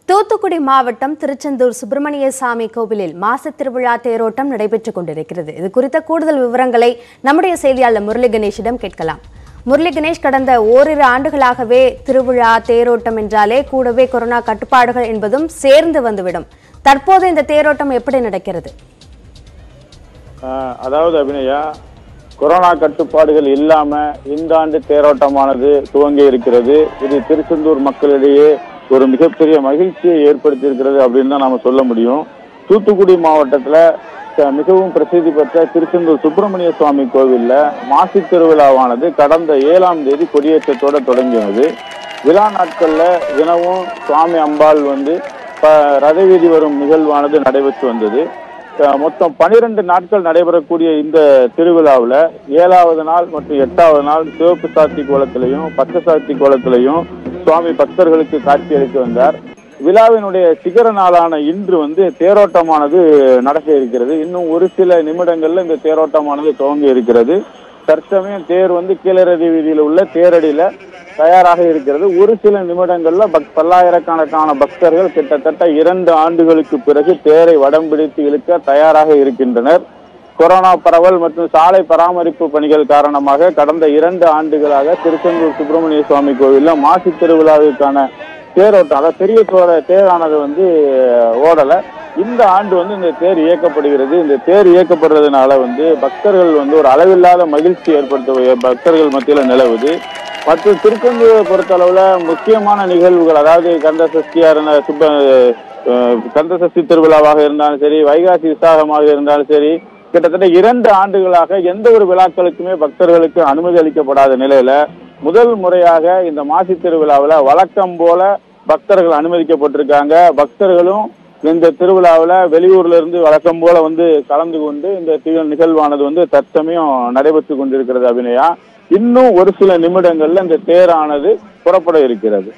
தூத்துக்குடி மாவட்டம் திருச்செந்தூர் சுப்பிரமணிய சாமி கோவிலில் மாச திருவிழா தேரோட்டம் நடைபெற்றுக் கொண்டிருக்கிறது இது குறித்த கூடுதல் விவரங்களை நம்முடைய செய்தியாளர் முரளி கணேஷிடம் கேட்கலாம் முரளி கணேஷ் கடந்த ஓரிரு ஆண்டுகளாகவே திருவிழா தேரோட்டம் என்றாலே கூடவே கொரோனா கட்டுப்பாடுகள் என்பதும் சேர்ந்து வந்துவிடும் தற்போது இந்த தேரோட்டம் எப்படி நடக்கிறது ஆஹ் அதாவது அபிநயா கொரோனா கட்டுப்பாடுகள் இல்லாம இந்த ஆண்டு தேரோட்டமானது துவங்கி இருக்கிறது இது திருச்செந்தூர் மக்களிடையே ஒரு மிகப்பெரிய மகிழ்ச்சியை ஏற்படுத்தி இருக்கிறது அப்படின்னு தான் நாம சொல்ல முடியும் தூத்துக்குடி மாவட்டத்துல க- மிகவும் பிரசித்தி பெற்ற திருச்செந்தூர் சுப்பிரமணிய சுவாமி கோவில்ல மாசி திருவிழாவானது கடந்த ஏழாம் தேதி கொடியேற்றத்தோட தொடங்கினது விழா நாட்கள்ல தினமும் சுவாமி அம்பாள் வந்து ப- ரத வீதி வரும் நிகழ்வானது நடைபெற்று வந்தது அஹ் மொத்தம் பனிரெண்டு நாட்கள் நடைபெறக்கூடிய இந்த திருவிழாவில் ஏழாவது நாள் மற்றும் எட்டாவது நாள் சிவப்பு சாத்தி கோலத்திலையும் பச்சை சாத்தி கோலத்திலையும் சுவாமி பக்தர்களுக்கு காட்சியளித்து வந்தார் விழாவினுடைய சிகர நாளான இன்று வந்து தேரோட்டமானது நடக்க இருக்கிறது இன்னும் ஒரு சில நிமிடங்கள்ல இந்த தேரோட்டமானது துவங்க இருக்கிறது தற்சமயம் தேர் வந்து கீழரதி வீதியில் உள்ள தேரடியில தயாராக இருக்கிறது ஒரு சில நிமிடங்கள்ல பக் பல்லாயிரக்கணக்கான பக்தர்கள் கிட்டத்தட்ட இரண்டு ஆண்டுகளுக்கு பிறகு தேரை வடம் பிடித்து இழுக்க தயாராக இருக்கின்றனர் கொரோனா பரவல் மற்றும் சாலை பராமரிப்பு பணிகள் காரணமாக கடந்த இரண்டு ஆண்டுகளாக திருச்செந்தூர் சுப்பிரமணிய சுவாமி கோவில்ல மாசி திருவிழாவிற்கான தேரோட்டம் அதாவது பெரிய தோர தேரானது வந்து ஓடல இந்த ஆண்டு வந்து இந்த தேர் இயக்கப்படுகிறது இந்த தேர் இயக்கப்படுறதுனால வந்து பக்தர்கள் வந்து ஒரு அளவில்லாத மகிழ்ச்சி ஏற்படுத்த பக்தர்கள் மத்தியில நிலவுது மற்றும் திருச்செந்தூரை பொறுத்தளவுல முக்கியமான நிகழ்வுகள் அதாவது கந்த சஷ்டியா இருந்த சுப்ப அஹ், கந்த சஷ்டி திருவிழாவாக இருந்தாலும் சரி வைகாசி விசாகமாக இருந்தாலும் சரி கிட்டத்தட்ட இரண்டு ஆண்டுகளாக எந்த ஒரு விழாக்களுக்குமே பக்தர்களுக்கு அனுமதி அளிக்கப்படாத நிலையில முதல் முறையாக இந்த மாசி திருவிழாவில் வழக்கம் போல பக்தர்கள் அனுமதிக்கப்பட்டிருக்காங்க பக்தர்களும் இந்த திருவிழாவில் வெளியூர்ல இருந்து வழக்கம் போல வந்து கலந்து கொண்டு இந்த தி- நிகழ்வானது வந்து தற்சமயம் நடைபெற்று கொண்டிருக்கிறது அபிநயா இன்னும் ஒரு சில நிமிடங்கள்ல இந்த தேரானது புறப்பட இருக்கிறது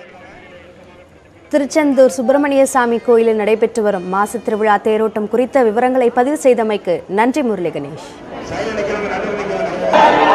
திருச்செந்தூர் சுப்பிரமணிய சாமி கோயிலில் நடைபெற்று வரும் மாச திருவிழா தேரோட்டம் குறித்த விவரங்களை பதிவு செய்தமைக்கு நன்றி முரளி கணேஷ்